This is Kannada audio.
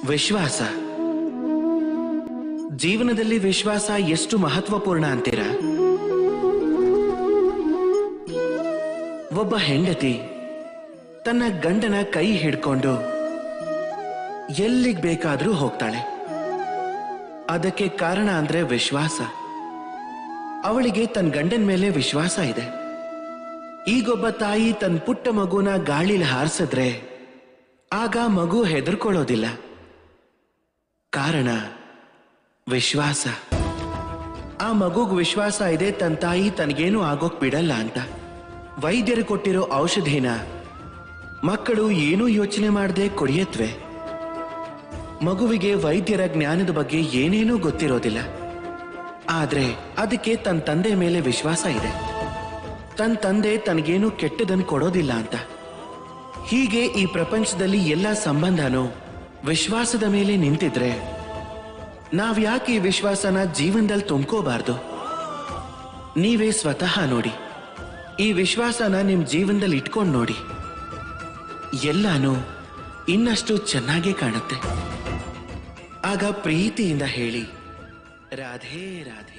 ವಿಶ್ವಾಸ ಜೀವನದಲ್ಲಿ ವಿಶ್ವಾಸ ಎಷ್ಟು ಮಹತ್ವಪೂರ್ಣ ಅಂತೀರಾ ಒಬ್ಬ ಹೆಂಡತಿ ತನ್ನ ಗಂಡನ ಕೈ ಹಿಡ್ಕೊಂಡು ಎಲ್ಲಿಗ್ ಬೇಕಾದ್ರೂ ಹೋಗ್ತಾಳೆ ಅದಕ್ಕೆ ಕಾರಣ ಅಂದ್ರೆ ವಿಶ್ವಾಸ ಅವಳಿಗೆ ತನ್ನ ಗಂಡನ ಮೇಲೆ ವಿಶ್ವಾಸ ಇದೆ ಈಗೊಬ್ಬ ತಾಯಿ ತನ್ನ ಪುಟ್ಟ ಮಗುನ ಗಾಳಿಲಿ ಹಾರಿಸಿದ್ರೆ ಆಗ ಮಗು ಹೆದರ್ಕೊಳ್ಳೋದಿಲ್ಲ ಕಾರಣ ವಿಶ್ವಾಸ ಆ ಮಗುಗ್ ವಿಶ್ವಾಸ ಇದೆ ತನ್ನ ತಾಯಿ ತನಗೇನು ಆಗೋಕ್ ಬಿಡಲ್ಲ ಅಂತ ವೈದ್ಯರು ಕೊಟ್ಟಿರೋ ಔಷಧಿನ ಮಕ್ಕಳು ಏನೂ ಯೋಚನೆ ಮಾಡದೆ ಕುಡಿಯತ್ವೆ ಮಗುವಿಗೆ ವೈದ್ಯರ ಜ್ಞಾನದ ಬಗ್ಗೆ ಏನೇನೂ ಗೊತ್ತಿರೋದಿಲ್ಲ ಆದ್ರೆ ಅದಕ್ಕೆ ತನ್ನ ತಂದೆ ಮೇಲೆ ವಿಶ್ವಾಸ ಇದೆ ತನ್ನ ತಂದೆ ತನಗೇನು ಕೆಟ್ಟದನ್ನು ಕೊಡೋದಿಲ್ಲ ಅಂತ ಹೀಗೆ ಈ ಪ್ರಪಂಚದಲ್ಲಿ ಎಲ್ಲ ಸಂಬಂಧನೂ ವಿಶ್ವಾಸದ ಮೇಲೆ ನಿಂತಿದ್ರೆ ನಾವ್ಯಾಕೆ ಈ ವಿಶ್ವಾಸನ ಜೀವನದಲ್ಲಿ ತುಂಬ್ಕೋಬಾರ್ದು ನೀವೇ ಸ್ವತಃ ನೋಡಿ ಈ ವಿಶ್ವಾಸನ ನಿಮ್ ಜೀವನದಲ್ಲಿ ಇಟ್ಕೊಂಡು ನೋಡಿ ಎಲ್ಲಾನು ಇನ್ನಷ್ಟು ಚೆನ್ನಾಗೇ ಕಾಣುತ್ತೆ ಆಗ ಪ್ರೀತಿಯಿಂದ ಹೇಳಿ ರಾಧೇ ರಾಧೆ